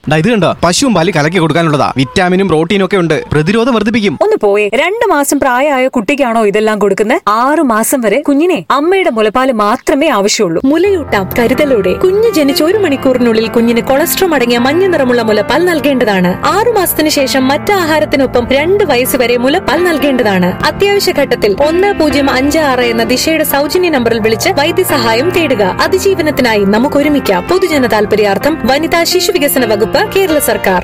ദാ ഇത് കണ്ടോ പശുവും പാല് കലക്കി കൊടുക്കാനുള്ളതാ വിറ്റാമിനും പ്രോട്ടീനും ഒക്കെ ഉണ്ട് പ്രതിരോധം വർദ്ധിപ്പിക്കും ഒന്ന് പോയേ രണ്ടു മാസം പ്രായമായ കുട്ടിക്കാണോ ഇതെല്ലാം കൊടുക്കുന്നത് ആറു മാസം വരെ കുഞ്ഞിനെ അമ്മയുടെ മുലപ്പാല് മാത്രമേ ആവശ്യമുള്ളൂ മുലയൂട്ടാം കരുതലോടെ കുഞ്ഞ് ജനിച്ച് ഒരു മണിക്കൂറിനുള്ളിൽ കുഞ്ഞിന് കൊളസ്ട്രോം അടങ്ങിയ മഞ്ഞ നിറമുള്ള മുലപ്പാൽ നൽകേണ്ടതാണ് ആറു മാസത്തിന് ശേഷം മറ്റ് ആഹാരത്തിനൊപ്പം രണ്ട് വയസ്സ് വരെ മുലപ്പാൽ നൽകേണ്ടതാണ് അത്യാവശ്യ ഘട്ടത്തിൽ ഒന്ന് പൂജ്യം അഞ്ച് ആറ് എന്ന ദിശയുടെ സൗജന്യ നമ്പറിൽ വിളിച്ച് വൈദ്യസഹായം തേടുക അതിജീവനത്തിനായി നമുക്ക് ഒരുമിക്കാം പൊതുജന താൽപര്യാർത്ഥം വനിതാ ശിശു വികസന വകുപ്പ് കേരള സർക്കാർ